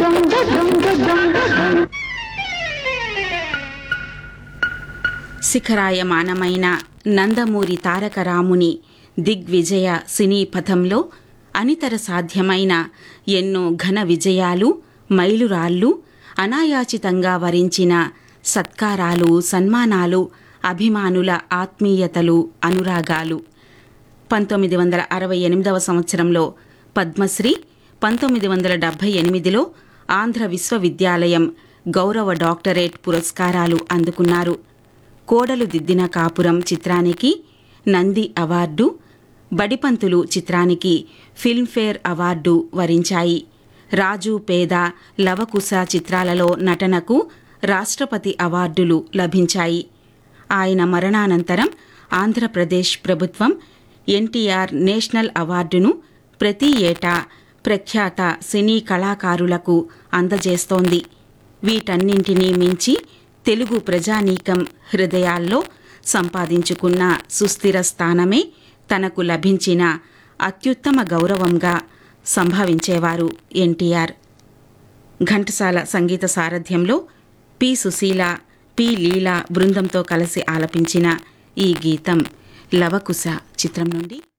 శిఖరాయమానమైన నందమూరి తారక రాముని దిగ్విజయ సినీ పథంలో అనితర సాధ్యమైన ఎన్నో ఘన విజయాలు మైలురాళ్ళు అనాయాచితంగా వరించిన సత్కారాలు సన్మానాలు అభిమానుల ఆత్మీయతలు అనురాగాలు పంతొమ్మిది వందల అరవై ఎనిమిదవ సంవత్సరంలో పద్మశ్రీ పంతొమ్మిది వందల డెబ్బై ఎనిమిదిలో ఆంధ్ర విశ్వవిద్యాలయం గౌరవ డాక్టరేట్ పురస్కారాలు అందుకున్నారు కోడలు దిద్దిన కాపురం చిత్రానికి నంది అవార్డు బడిపంతులు చిత్రానికి ఫిల్మ్ఫేర్ అవార్డు వరించాయి రాజు పేద లవకుశ చిత్రాలలో నటనకు రాష్ట్రపతి అవార్డులు లభించాయి ఆయన మరణానంతరం ఆంధ్రప్రదేశ్ ప్రభుత్వం ఎన్టీఆర్ నేషనల్ అవార్డును ప్రతి ఏటా ప్రఖ్యాత సినీ కళాకారులకు అందజేస్తోంది వీటన్నింటినీ మించి తెలుగు ప్రజానీకం హృదయాల్లో సంపాదించుకున్న సుస్థిర స్థానమే తనకు లభించిన అత్యుత్తమ గౌరవంగా సంభావించేవారు ఎన్టీఆర్ ఘంటసాల సంగీత సారథ్యంలో పి సుశీల పి లీలా బృందంతో కలిసి ఆలపించిన ఈ గీతం లవకుశ చిత్రం నుండి